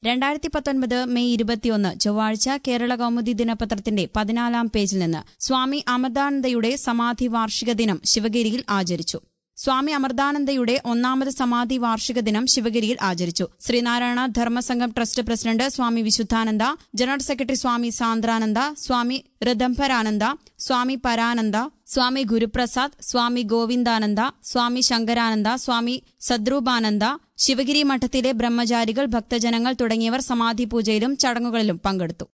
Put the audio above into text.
രണ്ടായിരത്തി പത്തൊൻപത് മെയ് ഇരുപത്തിയൊന്ന് ചൊവ്വാഴ്ച കേരള കൗമുദി ദിനപത്രത്തിന്റെ പതിനാലാം പേജിൽ നിന്ന് സ്വാമി അമൃതാനന്ദയുടെ സമാധി വാർഷിക ദിനം ശിവഗിരിയിൽ ആചരിച്ചു സ്വാമി അമൃതാനന്ദയുടെ ഒന്നാമത് സമാധി വാർഷിക ദിനം ശിവഗിരിയിൽ ആചരിച്ചു ശ്രീനാരായണ ധർമ്മസംഘം ട്രസ്റ്റ് പ്രസിഡന്റ് സ്വാമി വിശുദ്ധാനന്ദ ജനറൽ സെക്രട്ടറി സ്വാമി സാന്ദ്രാനന്ദ സ്വാമി ഋദംഭരാനന്ദ സ്വാമി പരാനന്ദ സ്വാമി ഗുരുപ്രസാദ് സ്വാമി ഗോവിന്ദാനന്ദ സ്വാമി ശങ്കരാനന്ദ സ്വാമി സദ്രൂപാനന്ദ ശിവഗിരി മഠത്തിലെ ബ്രഹ്മചാരികൾ ഭക്തജനങ്ങൾ തുടങ്ങിയവർ സമാധി പൂജയിലും ചടങ്ങുകളിലും പങ്കെടുത്തു